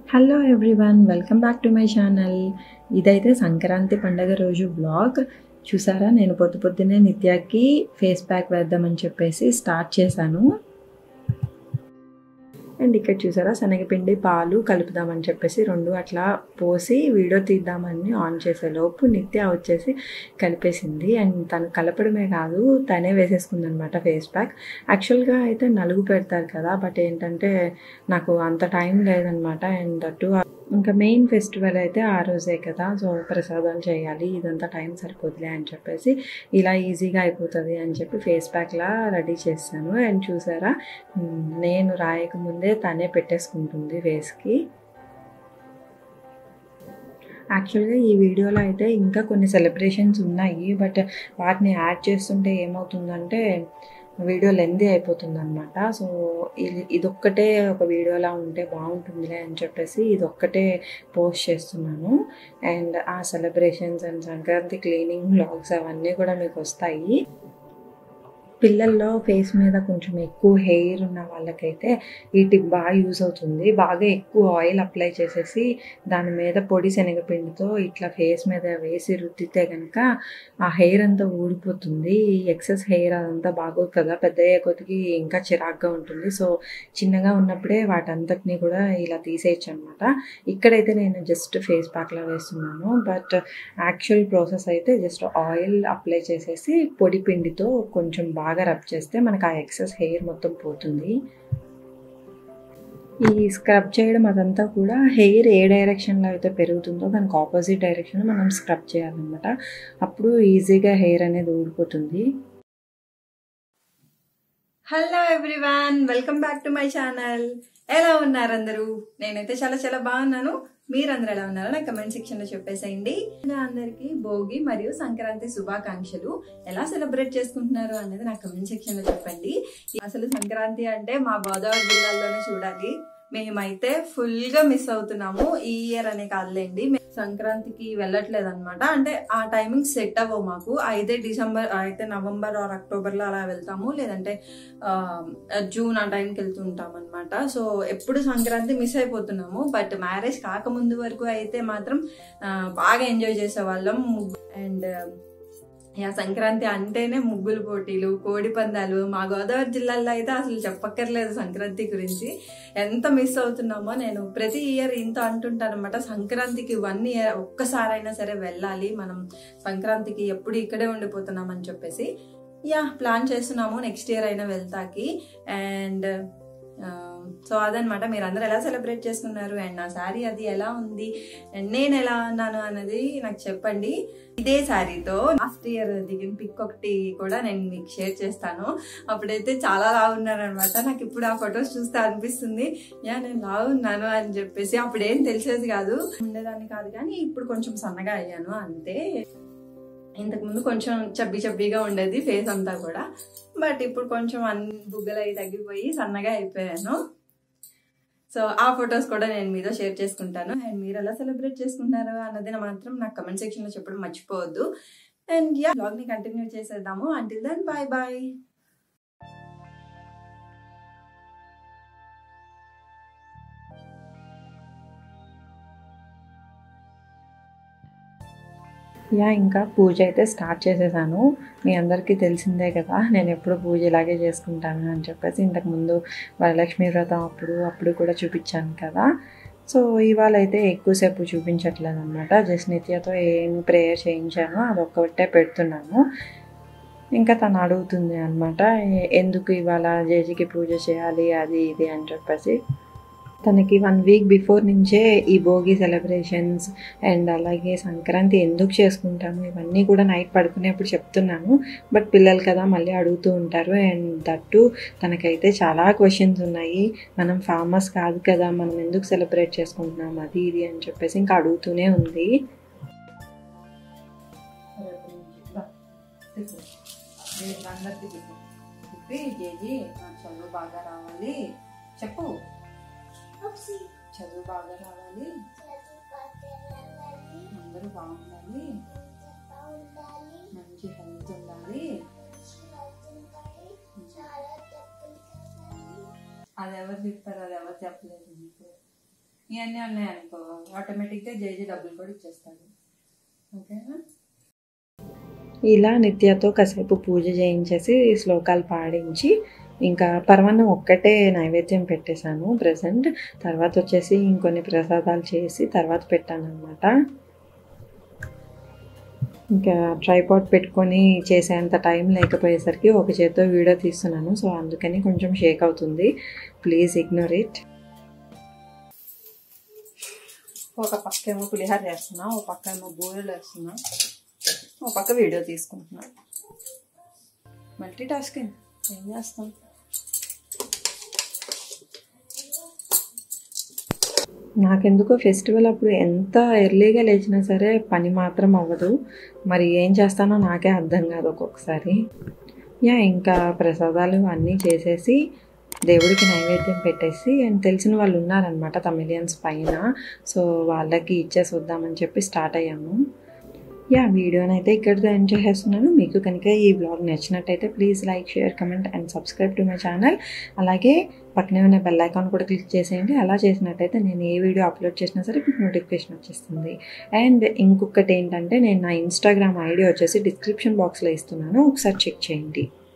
hello everyone welcome back to my channel ఇదైతే సంక్రాంతి పండగ రోజు బ్లాగ్ చూసారా నేను పొద్దు పొద్దున్నే నిత్యాకి ఫేస్ ప్యాక్ వేద్దామని చెప్పేసి స్టార్ట్ చేశాను అండ్ ఇక్కడ చూసారా శనగపిండి పాలు కలుపుదామని చెప్పేసి రెండు అట్లా పోసి వీడియో తీద్దామని ఆన్ చేసే లోపు నిత్య వచ్చేసి కలిపేసింది అండ్ తను కలపడమే కాదు తనే వేసేసుకుంది అనమాట ఫేస్ ప్యాక్ యాక్చువల్గా అయితే నలుగు పెడతారు కదా బట్ ఏంటంటే నాకు అంత టైం లేదనమాట అండ్ అటు ఇంకా మెయిన్ ఫెస్టివల్ అయితే ఆ రోజే కదా సో ప్రసాదాలు చేయాలి ఇదంతా టైం సరిపోతులే అని చెప్పేసి ఇలా ఈజీగా అయిపోతుంది అని చెప్పి ఫేస్ ప్యాక్లా రెడీ చేశాను అండ్ చూసారా మ్, నేను రాయకముందే తనే పెట్టేసుకుంటుంది ఫేస్కి యాక్చువల్గా ఈ వీడియోలో అయితే ఇంకా కొన్ని సెలబ్రేషన్స్ ఉన్నాయి బట్ వాటిని యాడ్ చేస్తుంటే ఏమవుతుందంటే వీడియో లెందీ అయిపోతుంది అనమాట సో ఇది ఇదొక్కటే ఒక వీడియోలా ఉంటే బాగుంటుందిలే అని చెప్పేసి ఇదొక్కటే పోస్ట్ చేస్తున్నాను అండ్ ఆ celebrations and Sankranti cleaning vlogs అవన్నీ కూడా మీకు వస్తాయి పిల్లల్లో ఫేస్ మీద కొంచెం ఎక్కువ హెయిర్ ఉన్న వాళ్ళకైతే ఈ టిప్ బాగా యూజ్ అవుతుంది బాగా ఎక్కువ ఆయిల్ అప్లై చేసేసి దాని మీద పొడి శనగపిండితో ఇట్లా ఫేస్ మీద వేసి రుద్దితే కనుక ఆ హెయిర్ అంతా ఊడిపోతుంది ఈ ఎక్సెస్ హెయిర్ అదంతా బాగోదు కదా పెద్ద అయ్యే కొద్దికి ఇంకా చిరాగ్గా ఉంటుంది సో చిన్నగా ఉన్నప్పుడే వాటంతటిని కూడా ఇలా తీసేయచ్చు అనమాట ఇక్కడైతే నేను జస్ట్ ఫేస్ ప్యాక్లా వేస్తున్నాను బట్ యాక్చువల్ ప్రాసెస్ అయితే జస్ట్ ఆయిల్ అప్లై చేసేసి పొడి పిండితో కొంచెం బాగా రబ్ చేస్తే మనకు ఆ ఎక్సెస్ హెయిర్ మొత్తం పోతుంది ఈ స్క్రబ్ చేయడం అదంతా కూడా హెయిర్ ఏ డైరెక్షన్లో అయితే పెరుగుతుందో దానికి ఆపోజిట్ డైరెక్షన్ మనం స్క్రబ్ చేయాలన్నమాట అప్పుడు ఈజీగా హెయిర్ అనేది ఊడిపోతుంది hello everyone welcome back to my channel ఎలా ఉన్నారు అందరూ నేనైతే చాలా చాలా బాగున్నాను మీరందరూ ఎలా ఉన్నారో నాకు కమెంట్ సెక్షన్ లో చెప్పేసేయండి అందరికి భోగి మరియు సంక్రాంతి శుభాకాంక్షలు ఎలా సెలబ్రేట్ చేసుకుంటున్నారు అనేది నాకు కమెంట్ సెక్షన్ లో చెప్పండి అసలు సంక్రాంతి అంటే మా గోదావరి జిల్లాలోనే చూడాలి మేమైతే ఫుల్ గా మిస్ అవుతున్నాము ఈ ఇయర్ అనే కాదులేండి మేము సంక్రాంతికి వెళ్ళట్లేదు అనమాట అంటే ఆ టైమింగ్ సెట్ అవ్వవు మాకు అయితే డిసెంబర్ అయితే నవంబర్ ఆర్ అక్టోబర్ లో అలా వెళ్తాము లేదంటే ఆ, జూన్ ఆ టైంకి వెళ్తుంటాం అనమాట సో ఎప్పుడు సంక్రాంతి మిస్ అయిపోతున్నాము బట్ మ్యారేజ్ కాకముందు వరకు అయితే మాత్రం ఆ, బాగా ఎంజాయ్ చేసేవాళ్ళం అండ్ యా సంక్రాంతి అంటేనే ముగ్గులు పోటీలు కోడి పందాలు మా గోదావరి జిల్లాలో అయితే అసలు చెప్పక్కర్లేదు సంక్రాంతి గురించి ఎంత మిస్ అవుతున్నామో నేను ప్రతి ఇయర్ ఇంత అంటుంటాను అనమాట సంక్రాంతికి వన్ ఇయర్ ఒక్కసారైనా సరే వెళ్ళాలి మనం సంక్రాంతికి ఎప్పుడు ఇక్కడే ఉండిపోతున్నాం అని చెప్పేసి యా ప్లాన్ చేస్తున్నాము నెక్స్ట్ ఇయర్ అయినా వెళ్తాకి అండ్ సో అదనమాట మీరు అందరూ ఎలా సెలబ్రేట్ చేసుకున్నారు అండ్ నా శారీ అది ఎలా ఉంది అండ్ నేను ఎలా ఉన్నాను అన్నది నాకు చెప్పండి ఇదే శారీతో లాస్ట్ ఇయర్ దిగిన పిక్ ఒకటి కూడా నేను మీకు షేర్ చేస్తాను అప్పుడైతే చాలా లావున్నాను అనమాట నాకు ఇప్పుడు ఆ ఫొటోస్ చూస్తే అనిపిస్తుంది యా నేను లావున్నాను అని చెప్పేసి అప్పుడు ఏం తెలిసేది కాదు ఉండేదాన్ని కాదు కానీ ఇప్పుడు కొంచెం సన్నగా అయ్యాను అంతే ఇంతకు ముందు కొంచెం చబ్బి చబ్బిగా ఉండేది ఫేస్ అంతా కూడా బట్ ఇప్పుడు కొంచెం అన్ని బుగ్గలు అవి తగ్గిపోయి సన్నగా అయిపోయాను సో ఆ ఫొటోస్ కూడా నేను మీతో షేర్ చేసుకుంటాను అండ్ మీరు ఎలా సెలబ్రేట్ చేసుకుంటారు అన్నది నా మాత్రం నాకు కమెంట్ సెక్షన్ లో చెప్పడం మర్చిపోవద్దు అండ్ యా బ్లాగ్ ని కంటిన్యూ చేసేద్దాము until then bye bye yeah ఇంకా పూజ అయితే స్టార్ట్ చేసేసాను మీ అందరికీ తెలిసిందే కదా నేను ఎప్పుడు పూజ ఇలాగే చేసుకుంటాను అని చెప్పేసి ఇంతకుముందు వరలక్ష్మి వ్రతం అప్పుడు అప్పుడు కూడా చూపించాను కదా సో ఇవాళ అయితే ఎక్కువసేపు చూపించట్లేదు అనమాట జస్ట్ నిత్యతో ఏం ప్రేయర్ చేయించానో అది ఒక్కటే పెడుతున్నాను ఇంకా తను అడుగుతుంది అనమాట ఎందుకు ఇవాళ జేజీకి పూజ చేయాలి అది ఇది అని చెప్పేసి తనకి వన్ వీక్ బిఫోర్ నుంచే ఈ భోగి సెలబ్రేషన్స్ అండ్ అలాగే సంక్రాంతి ఎందుకు చేసుకుంటాము ఇవన్నీ కూడా నైట్ పడుకునేప్పుడు చెప్తున్నాను బట్ పిల్లలు కదా మళ్ళీ అడుగుతూ ఉంటారు అండ్ దట్టు తనకైతే చాలా క్వశ్చన్స్ ఉన్నాయి మనం ఫార్మర్స్ కాదు కదా మనం ఎందుకు సెలబ్రేట్ చేసుకుంటున్నాం అది ఇది అని చెప్పేసి ఇంకా అడుగుతూనే ఉంది చదువు బాగా రావాలి చెప్పు చదువు బాగా రావాలి అందరూ బాగుండాలి మంచి హెల్త్ ఉండాలి అది ఎవరు చెప్పారు అది ఎవరు చెప్పలేదు నీకు ఇవన్నీ ఉన్నాయనుకో ఆటోమేటిక్గా జేజీ డబ్బులు కూడా ఇచ్చేస్తాడు ఓకేనా ఇలా నిత్యతో కాసేపు పూజ చేయించేసి శ్లోకాలు పాడించి ఇంకా పరమాన్నం ఒక్కటే నైవేద్యం పెట్టేశాను ప్రజెంట్ తర్వాత వచ్చేసి ఇంకొన్ని ప్రసాదాలు చేసి తర్వాత పెట్టాను అనమాట ఇంకా ట్రైపాడ్ పెట్టుకొని చేసేంత టైం లేకపోయేసరికి ఒక చేత్తో వీడియో తీస్తున్నాను సో అందుకని కొంచెం షేక్ అవుతుంది ప్లీజ్ ఇగ్నోర్ ఇట్ ఒక పక్క ఏమో పులిహార చేస్తున్నా ఒక పక్క ఏమో బూరెలు వేస్తున్నా ఒక పక్క వీడియో తీసుకుంటున్నా మల్టీ టాస్కింగ్ ఏం చేస్తాం నాకెందుకో ఫెస్టివల్ అప్పుడు ఎంత ఎర్లీగా లేచినా సరే పని మాత్రం అవ్వదు మరి ఏం చేస్తానో నాకే అర్థం కాదు ఒక్కొక్కసారి యా ఇంకా ప్రసాదాలు అన్నీ చేసేసి దేవుడికి నైవేద్యం పెట్టేసి అండ్ తెలిసిన వాళ్ళు ఉన్నారనమాట తమిళియన్స్ పైన సో వాళ్ళకి ఇచ్చేసి వద్దామని చెప్పి స్టార్ట్ అయ్యాము యా వీడియోని అయితే ఇక్కడితో ఎంజాయ్ చేస్తున్నాను మీకు కనుక ఈ బ్లాగ్ నచ్చినట్టయితే please like share comment and subscribe to my channel అలాగే పక్కనే ఉన్న బెల్ ఐకాన్ కూడా క్లిక్ చేసేయండి అలా చేసినట్టయితే నేను ఏ వీడియో అప్లోడ్ చేసినా సరే మీకు నోటిఫికేషన్ వచ్చేస్తుంది అండ్ ఇంకొకటి ఏంటంటే నేను నా ఇన్స్టాగ్రామ్ ఐడి వచ్చేసి డిస్క్రిప్షన్ బాక్స్లో ఇస్తున్నాను ఒకసారి చెక్ చేయండి